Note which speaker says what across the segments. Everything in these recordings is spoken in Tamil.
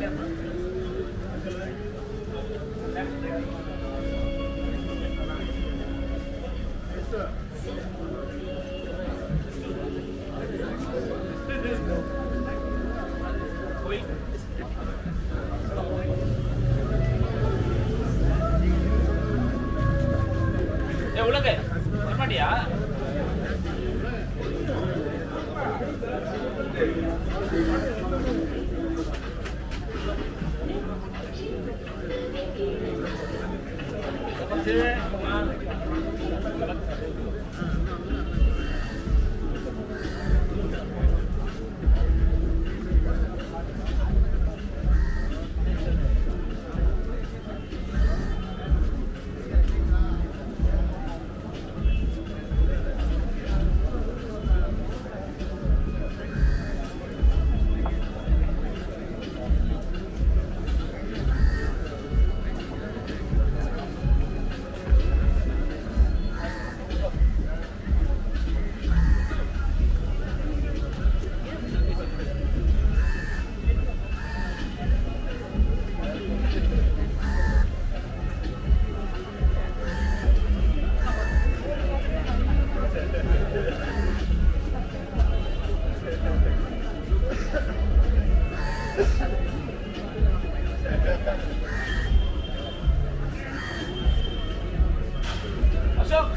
Speaker 1: ஏ உலக வரமாட்டியா அசோக்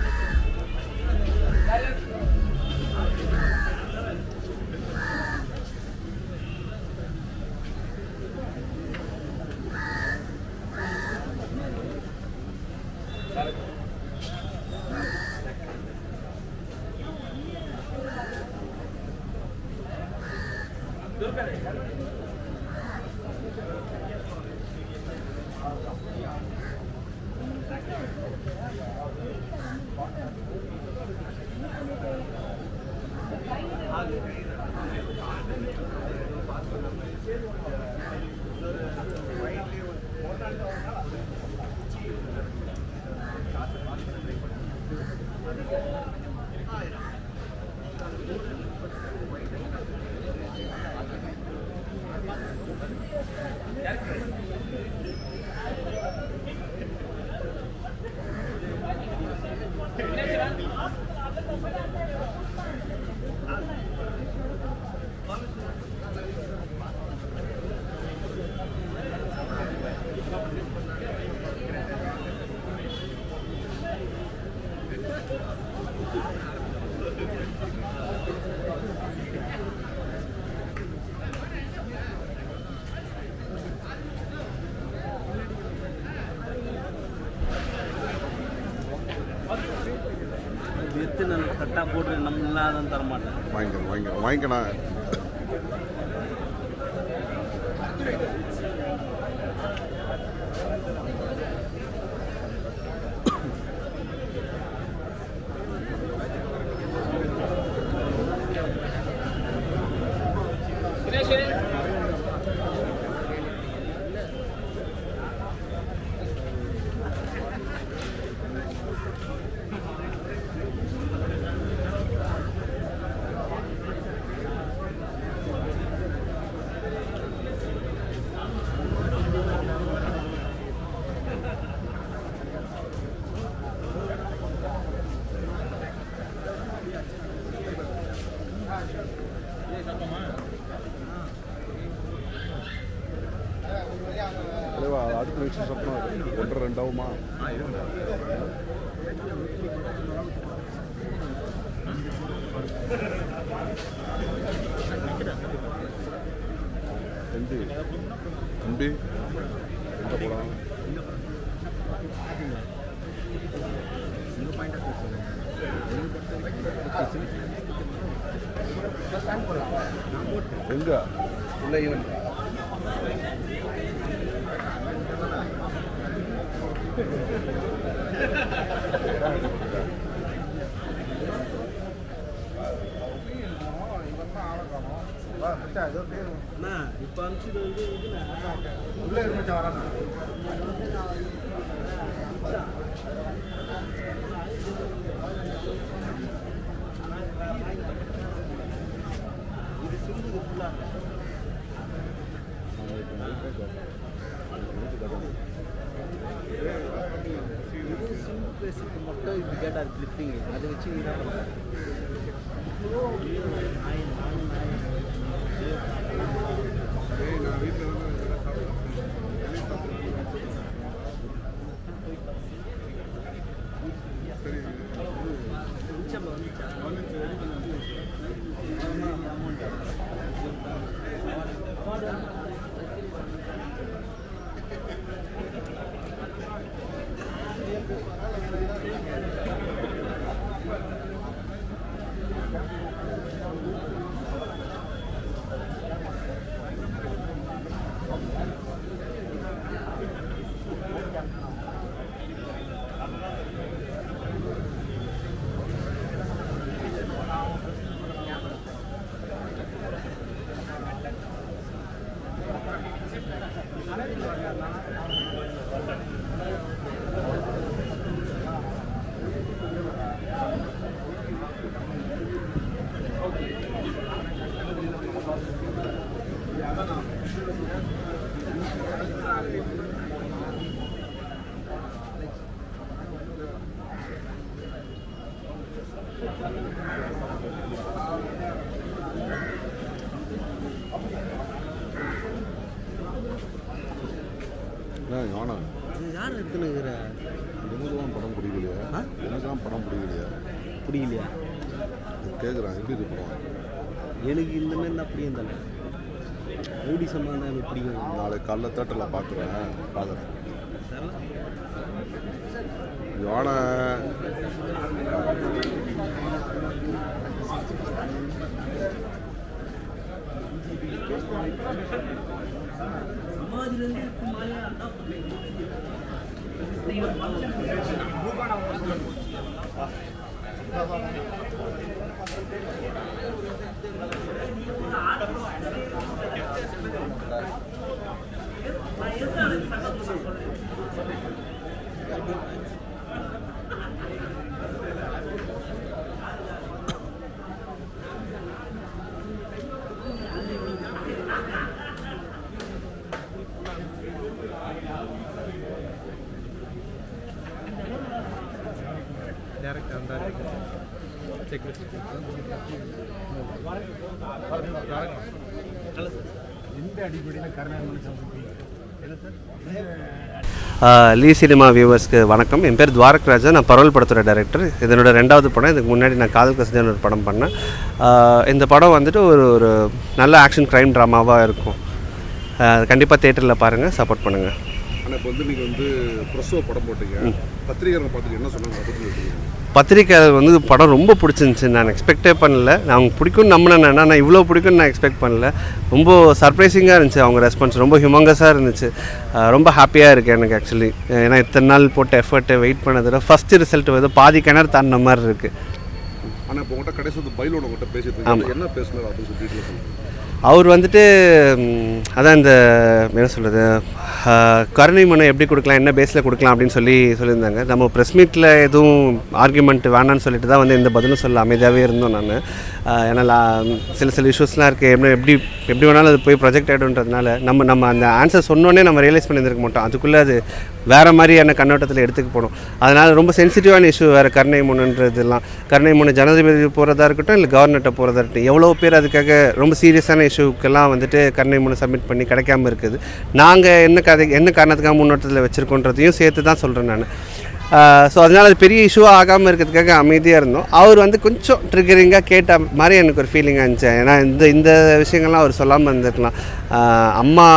Speaker 2: வித்து நல்ல கட்டாக போட்டு நம்ம இல்லாதான் தர மாட்டேன்
Speaker 3: வாங்கிக்கணும் வாங்கிக்கணும் வாங்கிக்கணும்
Speaker 1: தினேஷ்
Speaker 3: தலைவா அடுத்த நிமிஷம் சப்பனம் ஒன்றரை ரெண்டாவுமா தம்பி தம்பி எங்கே போகலாம் எங்க
Speaker 4: உள்ள ஈவன்
Speaker 2: அண்ணா இப்போ அனுப்பிச்சது வந்து இதுண்ணா
Speaker 4: உள்ள இருந்துச்சு வரான்
Speaker 2: இது சிந்துது ஃபுல்லாக
Speaker 3: நாளைக்கு நைட்டாக
Speaker 2: பேசுறது மட்டும் இப்படி கேட்டார் கிளிப்பிங் அதை வச்சு நீ தான் பண்ண. நாய், நாய், நாய்.
Speaker 3: ஏய் நான் வீட்டில் வந்து இதெல்லாம் சாப்பிடுவேன் வெளியே சாப்பிடுவேன் சரி
Speaker 2: மிச்சம் வந்துச்சா?
Speaker 3: ஏன் ஞானா
Speaker 2: இது யார் எடுத்துனுங்கிற
Speaker 3: எனக்கு தான் படம் பிடிக்கலையா
Speaker 2: ஆ?
Speaker 3: எனக்கு தான் படம் பிடிக்கலையா
Speaker 2: பிடிக்கலையா
Speaker 3: கேட்குறேன் எப்படி இருக்கு படம்
Speaker 2: எனக்கு இந்த மாதிரி தான் பிடிக்கும் தலை ரவுடி சம்பந்தம் எனக்கு பிடிக்கும்
Speaker 3: நாளைக்கு காலைல தேட்டரில் பார்க்குறேன் பார்க்குறேன்
Speaker 2: தெரியல.
Speaker 3: ஞான
Speaker 5: லீ சினிமா வியூவர்ஸ்க்கு வணக்கம் என் பேர் துவாரக் ராஜா நான் பரவல் படத்தோட டைரக்டர் இதனோட ரெண்டாவது படம் இதுக்கு முன்னாடி நான் காதல் கசிதன் ஒரு படம் பண்ணேன் ஆஹ் இந்த படம் வந்துட்டு ஒரு ஒரு நல்ல ஆக்ஷன் க்ரைம் ட்ராமாவாக இருக்கும் கண்டிப்பாக தேட்டரில் பாருங்கள் சப்போர்ட் பண்ணுங்கள்
Speaker 3: ஆனால் இப்போ வந்து நீங்கள் வந்து ப்ரெஸ்ஸோ படம் போட்டீங்க பத்திரிகையாளர் பார்த்துட்டு என்ன சொன்னாங்க அதை பற்றி சொல்லுங்க.
Speaker 5: பத்திரிக்கை வந்து படம் ரொம்ப பிடிச்சிருந்துச்சி நான் எக்ஸ்பெக்டே பண்ணல நான் அவங்க பிடிக்கும்னு நம்பினேன் நான் நான் இவ்வளோ பிடிக்கும்னு நான் எக்ஸ்பெக்ட் பண்ணல ரொம்ப சர்ப்ரைசிங்காக இருந்துச்சு அவங்க ரெஸ்பான்ஸ் ரொம்ப ஹியூமங்கஸாக இருந்துச்சு அஹ் ரொம்ப ஹாப்பியாக இருக்குது எனக்கு ஆக்சுவலி ஏன்னா இத்தனை நாள் போட்ட எஃபர்ட்டு வெயிட் பண்ணதில் ஃபஸ்ட்டு ரிசல்ட் வந்து பாதி கிணறு தாண்டின மாதிரி இருக்குது
Speaker 3: ஆனால் இப்போ உங்கள்கிட்ட கடைசி வந்து பைலோட உங்கள்கிட்ட பேசிட்டு இருக்காங்க என்ன பேசினார் அப்படின்னு சொல்லிட்டு சொல்லுங்கள்
Speaker 5: அவர் வந்துட்டு ம், அதான் இந்த என்ன சொல்கிறது கருணை மனை எப்படி கொடுக்கலாம் என்ன பேஸில் கொடுக்கலாம் அப்படின்னு சொல்லி சொல்லியிருந்தாங்க நம்ம ப்ரெஸ் மீட்டில் எதுவும் ஆர்குமெண்ட் வேணான்னு சொல்லிட்டு தான் வந்து எந்த பதிலும் சொல்ல அமைதியாகவே இருந்தோம் நான் ஏன்னா லா- சில சில இஷ்யூஸ்லாம் இருக்குது எப்படி எப்படி எப்படி வேணாலும் அது போய் ப்ரொஜெக்ட் ஆகிடும்ன்றதுனால நம்ம நம்ம அந்த ஆன்சர் சொன்னோன்னே நம்ம ரியலைஸ் பண்ணியிருந்திருக்க மாட்டோம் அதுக்குள்ளே அது வேறு மாதிரியான கண்ணோட்டத்தில் எடுத்துக்க போனோம் அதனால் ரொம்ப சென்சிட்டிவான இஷ்யூ வேறு கருணை முன்னுன்றதுலாம் கருணை முன்னு ஜனாதிபதி போகிறதா இருக்கட்டும் இல்லை கவர்னர்கிட்ட போகிறதா இருக்கட்டும் எவ்வளோ பேர் அதுக்காக ரொம்ப சீரியஸான இஷ்யூக்கெல்லாம் வந்துட்டு கருணை முன்னு சப்மிட் பண்ணி கிடைக்காம இருக்குது நாங்கள் என்ன கதை என்ன காரணத்துக்காக முன்னோட்டத்தில் வச்சுருக்கோன்றதையும் சேர்த்து தான் சொல்கிறேன் நான் ஸோ அதனால் அது பெரிய இஷ்யூவாக ஆகாமல் இருக்கிறதுக்காக அமைதியாக இருந்தோம் அவர் வந்து கொஞ்சம் ட்ரிகரிங்காக கேட்ட மாதிரி எனக்கு ஒரு ஃபீலிங்காக இருந்துச்சு ஏன்னா இந்த இந்த விஷயங்கள்லாம் அவர் சொல்லாமல் இருந்திருக்கலாம் ஆஹ் அம்மா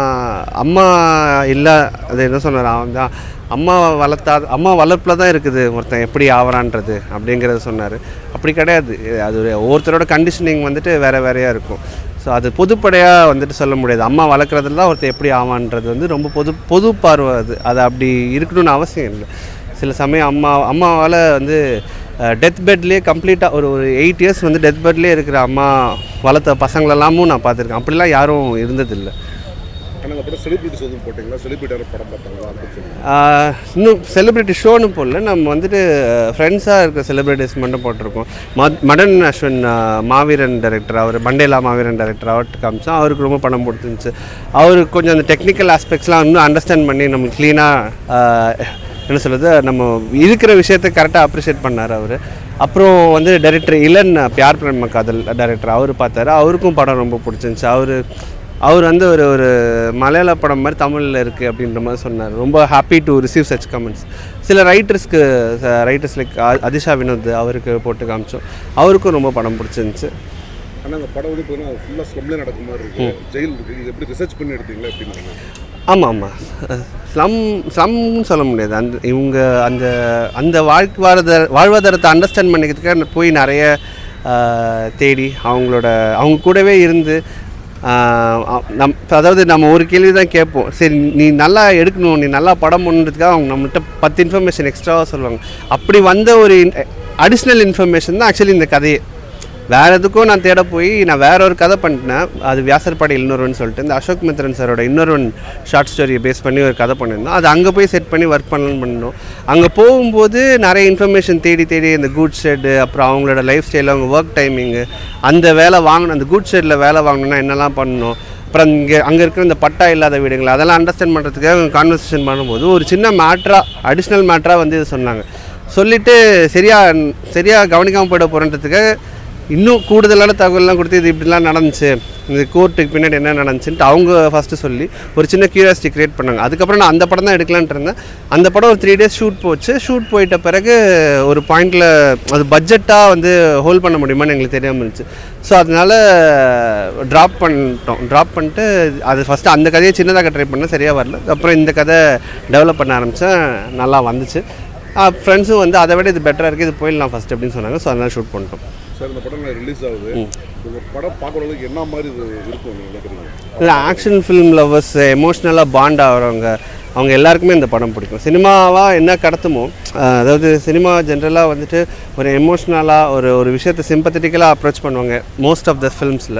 Speaker 5: அம்மா இல்லை அது என்ன சொன்னார் அவன் தான் அம்மா வளர்த்தா அம்மா வளர்ப்பில் தான் இருக்குது ஒருத்தன் எப்படி ஆவறான்றது அப்படிங்கிறத சொன்னார் அப்படி கிடையாது அது ஒரு ஒவ்வொருத்தரோட கண்டிஷனிங் வந்துட்டு வேறு வேறையாக இருக்கும் ஸோ அது பொதுப்படையாக வந்துட்டு சொல்ல முடியாது அம்மா வளர்க்குறதுல தான் ஒருத்தர் எப்படி ஆவான்றது வந்து ரொம்ப பொது பொது பார்வை அது அது அப்படி இருக்கணும்னு அவசியம் இல்லை சில சமயம் அம்மா அம்மாவால் வந்து டெத் பெட்லேயே கம்ப்ளீட்டாக ஒரு ஒரு எயிட் இயர்ஸ் வந்து டெத் பெட்லேயே இருக்கிற அம்மா வளர்த்த பசங்களெல்லாமும் நான் பார்த்துருக்கேன் அப்படிலாம் யாரும் இருந்ததில்லை
Speaker 3: ஆனால் அப்புறம் செலிபிரிட்டிஸ் எதுவும் போட்டிங்களா செலிபிரிட்டி படம் பார்த்தாங்களா அப்படின்னு சொல்லுங்கள்
Speaker 5: ஆஹ் இன்னும் செலிப்ரிட்டி ஷோன்னு போடல நம்ம வந்துட்டு ஃப்ரெண்ட்ஸாக இருக்கிற செலிப்ரிட்டிஸ் மட்டும் போட்டிருக்கோம் மத் மடன் அஸ்வின் ஆஹ் மாவீரன் டைரக்டர் அவர் மண்டேலா மாவீரன் டைரக்டர் அவர்கிட்ட காமிச்சோம் அவருக்கு ரொம்ப பணம் பிடிச்சிருந்துச்சு அவருக்கு கொஞ்சம் அந்த டெக்னிக்கல் ஆஸ்பெக்ட்ஸ்லாம் இன்னும் அண்டர்ஸ்டாண்ட் பண்ணி நம்ம க்ளீனாக என்ன சொல்கிறது நம்ம இருக்கிற விஷயத்தை கரெக்டாக அப்ரிஷியேட் பண்ணார் அவர் அப்புறம் வந்து டைரக்டர் இளன் பியார் பிரேம காதல் டைரக்டர் அவர் பார்த்தாரு அவருக்கும் படம் ரொம்ப பிடிச்சிருந்துச்சு அவர் அவர் வந்து ஒரு ஒரு மலையாள படம் மாதிரி தமிழில் இருக்குது அப்படின்ற மாதிரி சொன்னார் ரொம்ப happy to receive such comments சில ரைட்டர்ஸ்க்கு ரைட்டர்ஸ் லைக் அதிஷா வினோத் அவருக்கு போட்டு காமிச்சோம் அவருக்கும் ரொம்ப படம் பிடிச்சிருந்துச்சு
Speaker 3: ஆனால் அந்த படம் வந்து பார்த்தீங்கன்னா ஃபுல்லாக ஸ்லம்லேயே நடக்கிற மாதிரி இருக்கு ஜெயில் இருக்கு இது எப்படி ரிசர்ச் பண்ணி எடுத்தீங்களா எப்படின்னு
Speaker 5: ஆமாம் ஆமாம் ஸ்லம் ஸ்லம்னு சொல்ல முடியாது அந்த இவங்க அந்த அந்த வாழ்வாதார வாழ்வாதாரத்தை அண்டர்ஸ்டாண்ட் பண்ணிக்கிறதுக்காக போய் நிறைய ஆஹ், தேடி அவங்களோட அவங்க கூடவே இருந்து ஆஹ், அ- நம் அதாவது நம்ம ஒரு கேள்வி தான் கேட்போம் சரி நீ நல்லா எடுக்கணும் நீ நல்லா படம் பண்ணுறதுக்காக அவங்க நம்மள்கிட்ட பத்து இன்ஃபர்மேஷன் எக்ஸ்ட்ராவாக சொல்லுவாங்க அப்படி வந்த ஒரு அடிஷ்னல் இன்ஃபர்மேஷன் தான் ஆக்சுவலி இந்த கதையே வேற எதுக்கும் நான் தேட போய் நான் வேற ஒரு கதை பண்ணிட்டேன் அது வியாசர்பாடி இன்னொருவன் சொல்லிட்டு இந்த அசோக் மித்ரன் சாரோட இன்னொருவன் ஷார்ட் ஸ்டோரியை பேஸ் பண்ணி ஒரு கதை பண்ணியிருந்தோம் அது அங்கே போய் செட் பண்ணி ஒர்க் பண்ணலாம்னு பண்ணோம் அங்கே போகும்போது நிறைய இன்ஃபர்மேஷன் தேடி தேடி இந்த குட் ஷெட்டு அப்புறம் அவங்களோட லைஃப் ஸ்டைல் அவங்க ஒர்க் டைமிங்கு அந்த வேலை வாங்கணும் அந்த குட் ஷெட்டில் வேலை வாங்கணும்னா என்னெல்லாம் பண்ணணும் அப்புறம் இங்கே அங்கே இருக்கிற இந்த பட்டா இல்லாத வீடுகள் அதெல்லாம் அண்டர்ஸ்டாண்ட் பண்ணுறதுக்காக கான்வர்சேஷன் பண்ணும்போது ஒரு சின்ன மேட்ரா அடிஷ்னல் மேட்ரா வந்து இது சொன்னாங்க சொல்லிவிட்டு சரியாக சரியாக கவனிக்காமல் போயிட போகிறன்றதுக்காக இன்னும் கூடுதலான தகவல்லாம் கொடுத்து இது இப்படிலாம் நடந்துச்சு இந்த கோர்ட்டுக்கு பின்னாடி என்ன நடந்துச்சுன்ட்டு அவங்க ஃபஸ்ட்டு சொல்லி ஒரு சின்ன கியூரியாசிட்டி க்ரியேட் பண்ணாங்க அதுக்கப்புறம் நான் அந்த படம் தான் எடுக்கலான்ட்டு இருந்தேன் அந்த படம் ஒரு த்ரீ டேஸ் ஷூட் போச்சு ஷூட் போயிட்ட பிறகு ஒரு பாயிண்டில் அது பட்ஜெட்டாக வந்து ஹோல்ட் பண்ண முடியுமான்னு எங்களுக்கு தெரியாமல் இருந்துச்சு ஸோ அதனால் ட்ராப் பண்ணிட்டோம் ட்ராப் பண்ணிட்டு அது ஃபஸ்ட்டு அந்த கதையை சின்னதாக ட்ரை பண்ணேன் சரியாக வரல அப்புறம் இந்த கதை டெவலப் பண்ண ஆரம்பித்தேன் நல்லா வந்துச்சு ஃப்ரெண்ட்ஸும் வந்து அதை விட இது பெட்டராக இருக்குது இது போயிடலாம் ஃபஸ்ட் அப்படின்னு சொன்னாங்க ஸோ அதனால் ஷூட் பண்ணிட்டோம்
Speaker 3: சார் இந்த படம் ரிலீஸ் ஆகுது இந்த படம் பார்க்குறவங்களுக்கு என்ன மாதிரி இது இருக்கும் நீங்கள் நினைக்கிறீங்க
Speaker 5: இல்லை ஆக்ஷன் ஃபிலிம் லவ்வர்ஸ் எமோஷ்னலாக பாண்ட் ஆகிறவங்க அவங்க எல்லாருக்குமே இந்த படம் பிடிக்கும் சினிமாவாக என்ன கடத்துமோ அஹ், அதாவது சினிமா ஜென்ரலாக வந்துட்டு ஒரு எமோஷ்னலாக ஒரு ஒரு விஷயத்தை சிம்பத்தட்டிக்கலாக அப்ரோச் பண்ணுவாங்க மோஸ்ட் ஆஃப் த ஃபிலிம்ஸில்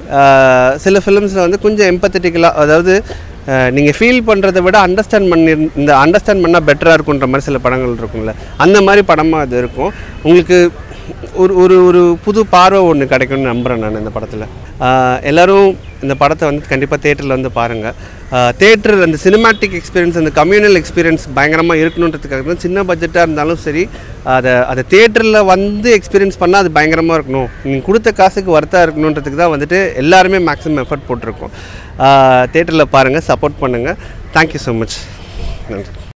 Speaker 5: சில ஃபிலிம்ஸில் வந்து கொஞ்சம் எம்பத்தட்டிக்கலாக அதாவது நீங்கள் ஃபீல் பண்ணுறதை விட அண்டர்ஸ்டாண்ட் பண்ணி இந்த அண்டர்ஸ்டாண்ட் பண்ணால் பெட்டராக இருக்குன்ற மாதிரி சில படங்கள் இருக்கும்ல அந்த மாதிரி படமாக அது இருக்கும் உங்களுக்கு ஒரு ஒரு ஒரு புது பார்வை ஒன்று கிடைக்கும்னு நம்புகிறேன் நான் இந்த படத்தில் எல்லோரும் இந்த படத்தை வந்து கண்டிப்பாக தேட்டரில் வந்து பாருங்கள் தேட்டர் அந்த சினிமாட்டிக் எக்ஸ்பீரியன்ஸ் அந்த கம்யூனல் எக்ஸ்பீரியன்ஸ் பயங்கரமாக இருக்கணுன்றதுக்காக தான் சின்ன பட்ஜெட்டாக இருந்தாலும் சரி அதை அதை தேட்டரில் வந்து எக்ஸ்பீரியன்ஸ் பண்ணால் அது பயங்கரமாக இருக்கணும் நீங்கள் கொடுத்த காசுக்கு ஒர்த்தாக இருக்கணுன்றதுக்கு தான் வந்துட்டு எல்லாருமே மேக்ஸிமம் எஃபர்ட் போட்டிருக்கோம் தேட்டரில் பாருங்கள் சப்போர்ட் பண்ணுங்கள் தேங்க்யூ ஸோ மச் நன்றி